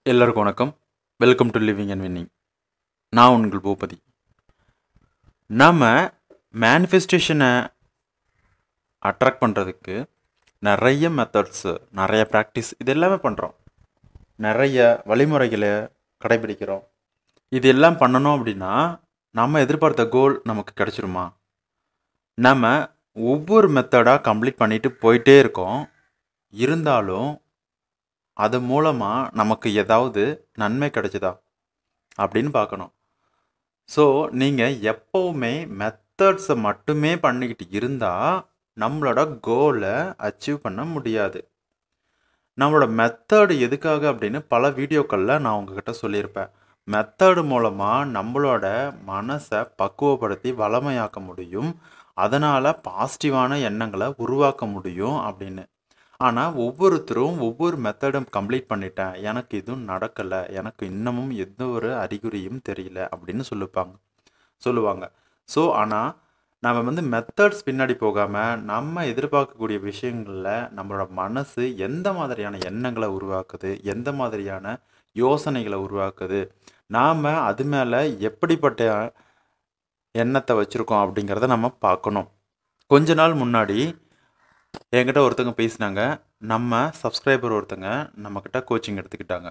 எல்லாருக்கும் வணக்கம் welcome to living and winning நான் உங்கள் பூபதி நாம் மேனிஃபெஸ்டேஷனை அட்ராக்ட் பண்ணுறதுக்கு நிறைய மெத்தட்ஸு நிறைய ப்ராக்டிஸ் இது எல்லாமே பண்ணுறோம் நிறைய வழிமுறைகளை கடைபிடிக்கிறோம் இது எல்லாம் பண்ணணும் அப்படின்னா நம்ம எதிர்பார்த்த கோல் நமக்கு கிடைச்சிருமா நம்ம ஒவ்வொரு மெத்தடாக கம்ப்ளீட் பண்ணிட்டு போயிட்டே இருக்கோம் இருந்தாலும் அது மூலமாக நமக்கு ஏதாவது நன்மை கிடைச்சதா அப்படின்னு பார்க்கணும் ஸோ நீங்கள் எப்போவுமே மெத்தட்ஸை மட்டுமே பண்ணிக்கிட்டு இருந்தால் நம்மளோட கோலை அச்சீவ் பண்ண முடியாது நம்மளோட மெத்தடு எதுக்காக அப்படின்னு பல வீடியோக்களில் நான் உங்ககிட்ட சொல்லியிருப்பேன் மெத்தடு மூலமாக நம்மளோட மனசை பக்குவப்படுத்தி வளமையாக்க முடியும் அதனால் பாசிட்டிவான எண்ணங்களை உருவாக்க முடியும் அப்படின்னு ஆனால் ஒவ்வொருத்தரும் ஒவ்வொரு மெத்தடும் கம்ப்ளீட் பண்ணிட்டேன் எனக்கு எதுவும் நடக்கலை எனக்கு இன்னமும் எந்த ஒரு அறிகுறியும் தெரியல அப்படின்னு சொல்லுப்பாங்க சொல்லுவாங்க ஸோ ஆனால் நம்ம வந்து மெத்தட்ஸ் பின்னாடி போகாமல் நம்ம எதிர்பார்க்கக்கூடிய விஷயங்களில் நம்மளோட மனசு எந்த மாதிரியான எண்ணங்களை உருவாக்குது எந்த மாதிரியான யோசனைகளை உருவாக்குது நாம் அது மேலே எப்படிப்பட்ட எண்ணத்தை வச்சுருக்கோம் அப்படிங்கிறத நம்ம பார்க்கணும் கொஞ்ச நாள் முன்னாடி என்கிட்ட ஒருத்தங்க பேசினாங்க நம்ம சப்ஸ்கிரைபர் ஒருத்தங்க நம்மக்கிட்ட கோச்சிங் எடுத்துக்கிட்டாங்க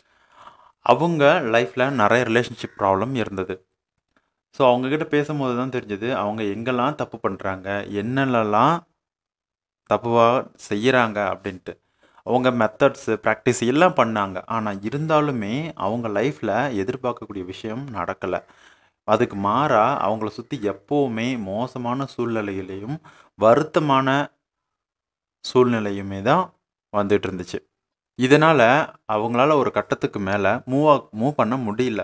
அவங்க லைஃப்பில் நிறைய ரிலேஷன்ஷிப் ப்ராப்ளம் இருந்தது ஸோ அவங்கக்கிட்ட பேசும்போது தான் தெரிஞ்சது அவங்க எங்கெல்லாம் தப்பு பண்ணுறாங்க என்னென்னலாம் தப்புவாக செய்கிறாங்க அப்படின்ட்டு அவங்க மெத்தட்ஸு ப்ராக்டிஸ் எல்லாம் பண்ணாங்க ஆனால் இருந்தாலுமே அவங்க லைஃப்பில் எதிர்பார்க்கக்கூடிய விஷயம் நடக்கலை அதுக்கு மாறாக அவங்கள சுற்றி எப்போவுமே மோசமான சூழ்நிலையிலையும் வருத்தமான சூழ்நிலையுமே தான் வந்துட்டு இருந்துச்சு இதனால் அவங்களால ஒரு கட்டத்துக்கு மேலே மூவ் மூவ் பண்ண முடியல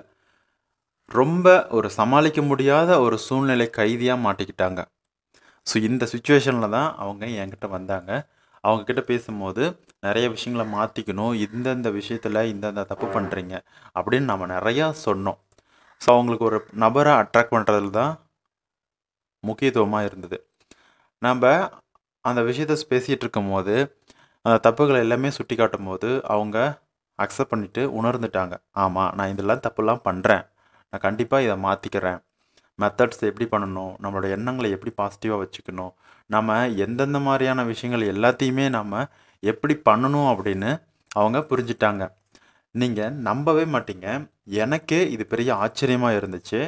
ரொம்ப ஒரு சமாளிக்க முடியாத ஒரு சூழ்நிலை கைதியாக மாட்டிக்கிட்டாங்க ஸோ இந்த சுச்சுவேஷனில் தான் அவங்க என்கிட்ட வந்தாங்க அவங்கக்கிட்ட பேசும்போது நிறைய விஷயங்களை மாற்றிக்கணும் இந்தந்த விஷயத்தில் இந்தந்த தப்பு பண்ணுறீங்க அப்படின்னு நம்ம நிறையா சொன்னோம் ஸோ அவங்களுக்கு ஒரு நபரை அட்ராக்ட் பண்ணுறதுல தான் முக்கியத்துவமாக இருந்தது நம்ம அந்த விஷயத்த பேசிகிட்டு இருக்கும்போது அந்த தப்புகளை எல்லாமே சுட்டி காட்டும் போது அவங்க அக்செப்ட் பண்ணிவிட்டு உணர்ந்துட்டாங்க ஆமாம் நான் இதெல்லாம் தப்புலாம் பண்ணுறேன் நான் கண்டிப்பாக இதை மாற்றிக்கிறேன் மெத்தட்ஸ் எப்படி பண்ணணும் நம்மளோட எண்ணங்களை எப்படி பாசிட்டிவாக வச்சுக்கணும் நம்ம எந்தெந்த மாதிரியான விஷயங்கள் எல்லாத்தையுமே நம்ம எப்படி பண்ணணும் அப்படின்னு அவங்க புரிஞ்சிட்டாங்க நீங்கள் நம்பவே மாட்டீங்க எனக்கே இது பெரிய ஆச்சரியமாக இருந்துச்சு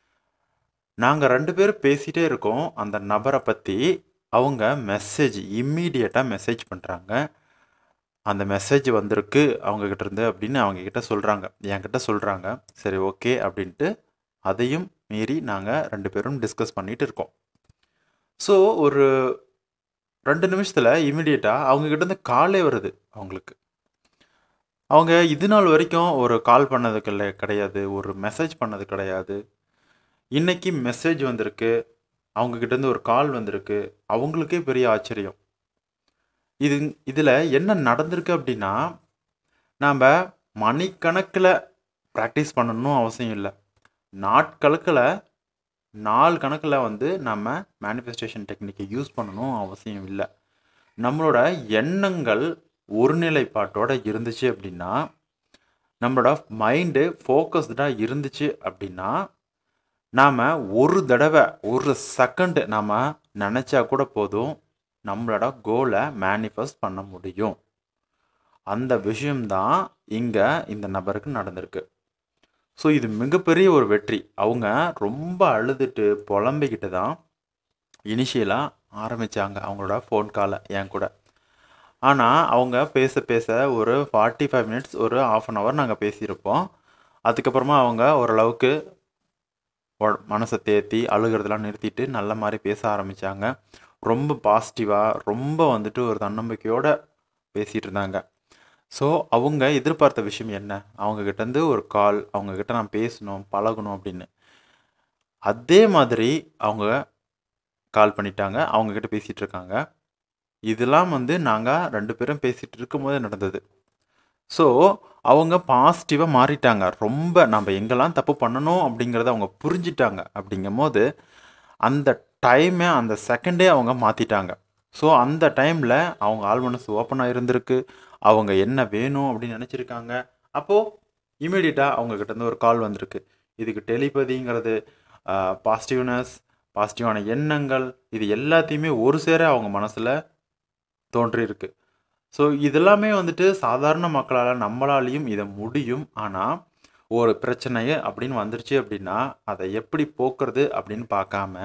நாங்கள் ரெண்டு பேரும் பேசிகிட்டே இருக்கோம் அந்த நபரை பற்றி அவங்க மெசேஜ் இம்மீடியட்டாக மெசேஜ் பண்ணுறாங்க அந்த மெசேஜ் வந்திருக்கு அவங்கக்கிட்ட இருந்து அப்படின்னு அவங்கக்கிட்ட சொல்கிறாங்க என்கிட்ட சொல்கிறாங்க சரி ஓகே அப்படின்ட்டு அதையும் மீறி நாங்கள் ரெண்டு பேரும் டிஸ்கஸ் பண்ணிகிட்டு இருக்கோம் ஸோ ஒரு ரெண்டு நிமிஷத்தில் இமீடியட்டாக அவங்கக்கிட்டேருந்து காலே வருது அவங்களுக்கு அவங்க இது நாள் வரைக்கும் ஒரு கால் பண்ணது கிடையாது ஒரு மெசேஜ் பண்ணது கிடையாது இன்றைக்கி மெசேஜ் வந்திருக்கு அவங்கக்கிட்டேருந்து ஒரு கால் வந்திருக்கு அவங்களுக்கே பெரிய ஆச்சரியம் இது இதில் என்ன நடந்திருக்கு அப்படின்னா நாம் மணிக்கணக்கில் ப்ராக்டிஸ் பண்ணணும் அவசியம் இல்லை நாட்கணக்கில் நாள் கணக்கில் வந்து நம்ம மேனிஃபெஸ்டேஷன் டெக்னிக்கை யூஸ் பண்ணணும் அவசியம் இல்லை நம்மளோட எண்ணங்கள் ஒருநிலைப்பாட்டோடு இருந்துச்சு அப்படின்னா நம்மளோட மைண்டு ஃபோக்கஸ்டாக இருந்துச்சு அப்படின்னா நாம் ஒரு தடவை ஒரு செகண்டு நாம் நினச்சா கூட போதும் நம்மளோட கோலை மேனிஃபெஸ்ட் பண்ண முடியும் அந்த விஷயம்தான் இங்கே இந்த நபருக்கு நடந்திருக்கு ஸோ இது மிகப்பெரிய ஒரு வெற்றி அவங்க ரொம்ப அழுதுட்டு புலம்பிக்கிட்டு தான் இனிஷியலாக ஆரம்பித்தாங்க அவங்களோட ஃபோன் காலை என் கூட ஆனால் அவங்க பேச பேச ஒரு ஃபார்ட்டி ஃபைவ் மினிட்ஸ் ஒரு ஆஃப் அன் ஹவர் நாங்கள் பேசியிருப்போம் அதுக்கப்புறமா அவங்க ஓரளவுக்கு மனசை தேத்தி அழுகிறதெல்லாம் நிறுத்திட்டு நல்ல மாதிரி பேச ஆரம்பித்தாங்க ரொம்ப பாசிட்டிவாக ரொம்ப வந்துட்டு ஒரு தன்னம்பிக்கையோடு பேசிகிட்டு இருந்தாங்க ஸோ அவங்க எதிர்பார்த்த விஷயம் என்ன அவங்கக்கிட்டேருந்து ஒரு கால் அவங்கக்கிட்ட நான் பேசணும் பழகணும் அப்படின்னு அதே மாதிரி அவங்க கால் பண்ணிட்டாங்க அவங்கக்கிட்ட பேசிகிட்டு இருக்காங்க இதெல்லாம் வந்து நாங்கள் ரெண்டு பேரும் பேசிகிட்டு இருக்கும்போது நடந்தது ஸோ அவங்க பாசிட்டிவாக மாறிட்டாங்க ரொம்ப நம்ம எங்கெல்லாம் தப்பு பண்ணணும் அப்படிங்கிறத அவங்க புரிஞ்சிட்டாங்க அப்படிங்கும் போது அந்த டைமை அந்த செகண்டே அவங்க மாற்றிட்டாங்க ஸோ அந்த டைமில் அவங்க ஆள் மனசு ஓப்பனாக இருந்திருக்கு அவங்க என்ன வேணும் அப்படின்னு நினச்சிருக்காங்க அப்போது இமீடியட்டாக அவங்கக்கிட்டேருந்து ஒரு கால் வந்திருக்கு இதுக்கு டெலிபதிங்கிறது பாசிட்டிவ்னஸ் பாசிட்டிவான எண்ணங்கள் இது எல்லாத்தையுமே ஒரு சேர அவங்க மனசில் தோன்றியிருக்கு ஸோ இதெல்லாமே வந்துட்டு சாதாரண மக்களால் நம்மளாலையும் இதை முடியும் ஆனால் ஒரு பிரச்சனையே அப்படின்னு வந்துருச்சு அப்படின்னா அதை எப்படி போக்குறது அப்படின்னு பார்க்காம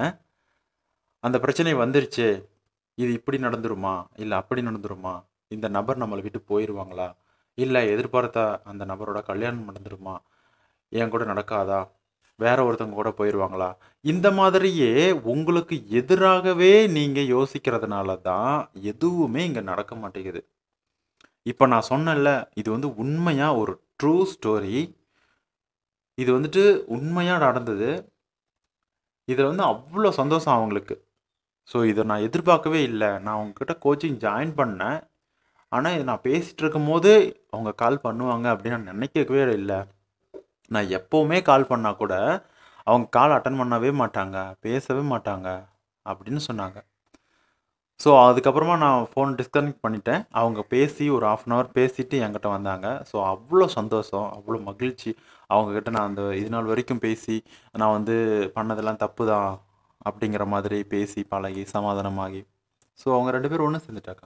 அந்த பிரச்சனை வந்துருச்சு இது இப்படி நடந்துருமா இல்லை அப்படி நடந்துருமா இந்த நபர் நம்மளை விட்டு போயிடுவாங்களா இல்லை எதிர்பார்த்த அந்த நபரோட கல்யாணம் நடந்துருமா என் கூட நடக்காதா வேற ஒருத்தவங்க கூட போயிடுவாங்களா இந்த மாதிரியே உங்களுக்கு எதிராகவே நீங்கள் யோசிக்கிறதுனால தான் எதுவுமே இங்கே நடக்க மாட்டேங்குது இப்போ நான் சொன்னேன்ல இது வந்து உண்மையாக ஒரு ட்ரூ ஸ்டோரி இது வந்துட்டு உண்மையாக நடந்தது இதில் வந்து அவ்வளோ சந்தோஷம் அவங்களுக்கு ஸோ இதை நான் எதிர்பார்க்கவே இல்லை நான் அவங்கக்கிட்ட கோச்சிங் ஜாயின் பண்ணேன் ஆனால் நான் பேசிகிட்டு இருக்கும்போது அவங்க கால் பண்ணுவாங்க அப்படின்னு நான் நினைக்கவே இல்லை நான் எப்போவுமே கால் பண்ணால் கூட அவங்க கால் அட்டன் பண்ணவே மாட்டாங்க பேசவே மாட்டாங்க அப்படின்னு சொன்னாங்க ஸோ அதுக்கப்புறமா நான் ஃபோன் டிஸ்கனெக்ட் பண்ணிட்டேன் அவங்க பேசி ஒரு ஆஃப் அன் ஹவர் பேசிட்டு என்கிட்ட வந்தாங்க ஸோ அவ்வளோ சந்தோஷம் அவ்வளோ மகிழ்ச்சி அவங்கக்கிட்ட நான் அந்த இது நாள் வரைக்கும் பேசி நான் வந்து பண்ணதெல்லாம் தப்பு தான் அப்படிங்கிற மாதிரி பேசி பழகி சமாதானமாகி ஸோ அவங்க ரெண்டு பேரும் ஒன்று சேர்ந்துட்டாக்கா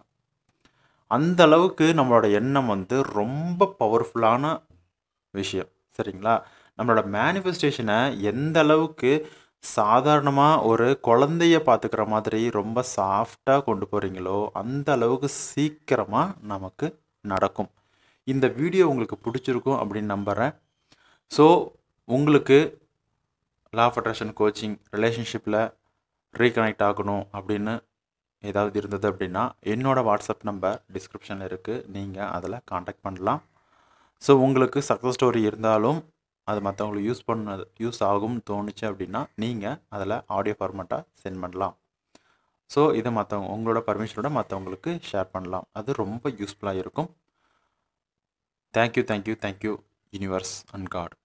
அந்த அளவுக்கு நம்மளோட எண்ணம் வந்து ரொம்ப பவர்ஃபுல்லான விஷயம் சரிங்களா நம்மளோட மேனிஃபெஸ்டேஷனை எந்த அளவுக்கு சாதாரணமாக ஒரு குழந்தைய பார்த்துக்கிற மாதிரி ரொம்ப சாஃப்டாக கொண்டு போகிறீங்களோ அந்த அளவுக்கு சீக்கிரமாக நமக்கு நடக்கும் இந்த வீடியோ உங்களுக்கு பிடிச்சிருக்கும் அப்படின்னு நம்புகிறேன் ஸோ உங்களுக்கு லா ஆஃப் அட்ராக்ஷன் கோச்சிங் ரிலேஷன்ஷிப்பில் ரீகனெக்ட் ஆகணும் அப்படின்னு ஏதாவது இருந்தது அப்படின்னா என்னோடய வாட்ஸ்அப் நம்பர் டிஸ்கிரிப்ஷனில் இருக்குது நீங்கள் அதில் காண்டாக்ட் பண்ணலாம் ஸோ உங்களுக்கு சக்ஸஸ் ஸ்டோரி இருந்தாலும் அது மற்றவங்களுக்கு யூஸ் பண்ணது யூஸ் ஆகும்னு தோணுச்சு அப்படின்னா நீங்கள் அதில் ஆடியோ ஃபார்மேட்டாக சென்ட் பண்ணலாம் ஸோ இதை மற்றவங்க உங்களோட பர்மிஷனோட மற்றவங்களுக்கு ஷேர் பண்ணலாம் அது ரொம்ப யூஸ்ஃபுல்லாக இருக்கும் thank you thank you thank you universe and God